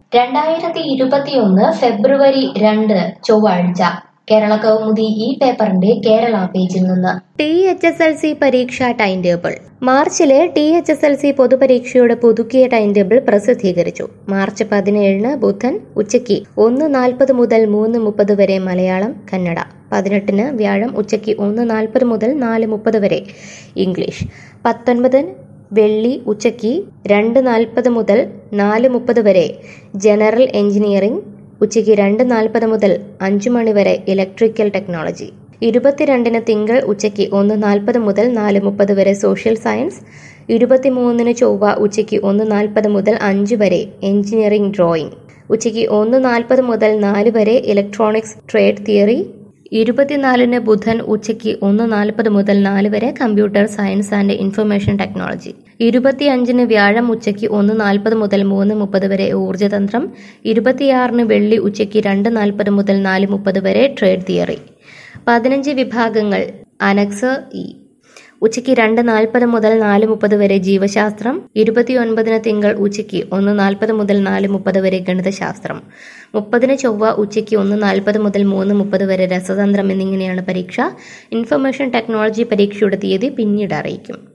രണ്ടായിരത്തി ഇരുപത്തിയൊന്ന് ഫെബ്രുവരി രണ്ട് ചൊവ്വാഴ്ച കേരള കൗമുദി ഈ പേപ്പറിന്റെ കേരള പേജിൽ നിന്ന് T H S L C പരീക്ഷ ടൈം ടേബിൾ മാർച്ചിലെ T H S L C പൊതുപരീക്ഷയുടെ പുതുക്കിയ ടൈം ടേബിൾ പ്രസിദ്ധീകരിച്ചു മാർച്ച് പതിനേഴിന് ബുധൻ ഉച്ചയ്ക്ക് ഒന്ന് നാൽപ്പത് മുതൽ മൂന്ന് മുപ്പത് വരെ മലയാളം കന്നഡ പതിനെട്ടിന് വ്യാഴം ഉച്ചയ്ക്ക് ഒന്ന് നാൽപ്പത് മുതൽ നാല് മുപ്പത് വരെ ഇംഗ്ലീഷ് പത്തൊൻപതിന് വെള്ളി ഉച്ചയ്ക്ക് രണ്ട് നാൽപ്പത് മുതൽ നാല് മുപ്പത് വരെ ജനറൽ എഞ്ചിനീയറിംഗ് ഉച്ചയ്ക്ക് രണ്ട് നാൽപ്പത് മുതൽ അഞ്ച് മണി വരെ ഇലക്ട്രിക്കൽ ടെക്നോളജി ഇരുപത്തിരണ്ടിന് തിങ്കൾ ഉച്ചയ്ക്ക് ഒന്ന് നാൽപ്പത് മുതൽ നാല് മുപ്പത് വരെ സോഷ്യൽ സയൻസ് ഇരുപത്തിമൂന്നിന് ചൊവ്വ ഉച്ചയ്ക്ക് ഒന്ന് നാൽപ്പത് മുതൽ അഞ്ച് വരെ എഞ്ചിനീയറിംഗ് ഡ്രോയിങ് ഉച്ചയ്ക്ക് ഒന്ന് നാൽപ്പത് മുതൽ നാല് വരെ ഇലക്ട്രോണിക്സ് ട്രേഡ് തിയറി ഇരുപത്തിനാലിന് ബുധൻ ഉച്ചയ്ക്ക് ഒന്ന് നാൽപ്പത് മുതൽ നാല് വരെ computer science and information technology ഇരുപത്തിയഞ്ചിന് വ്യാഴം ഉച്ചയ്ക്ക് ഒന്ന് നാൽപ്പത് മുതൽ മൂന്ന് മുപ്പത് വരെ ഊർജ്ജതന്ത്രം ഇരുപത്തിയാറിന് വെള്ളി ഉച്ചയ്ക്ക് രണ്ട് നാൽപ്പത് മുതൽ നാല് മുപ്പത് വരെ ട്രേഡ് തിയറി പതിനഞ്ച് വിഭാഗങ്ങൾ അനക്സ് ഇ ഉച്ചയ്ക്ക് രണ്ട് നാൽപ്പത് മുതൽ നാല് മുപ്പത് വരെ ജീവശാസ്ത്രം ഇരുപത്തിയൊൻപതിന് തിങ്കൾ ഉച്ചയ്ക്ക് ഒന്ന് നാൽപ്പത് മുതൽ നാല് മുപ്പത് വരെ ഗണിതശാസ്ത്രം മുപ്പതിന് ചൊവ്വ ഉച്ചയ്ക്ക് ഒന്ന് നാൽപ്പത് മുതൽ മൂന്ന് മുപ്പത് വരെ രസതന്ത്രം എന്നിങ്ങനെയാണ് പരീക്ഷ ഇൻഫർമേഷൻ ടെക്നോളജി പരീക്ഷയുടെ തീയതി പിന്നീട് അറിയിക്കും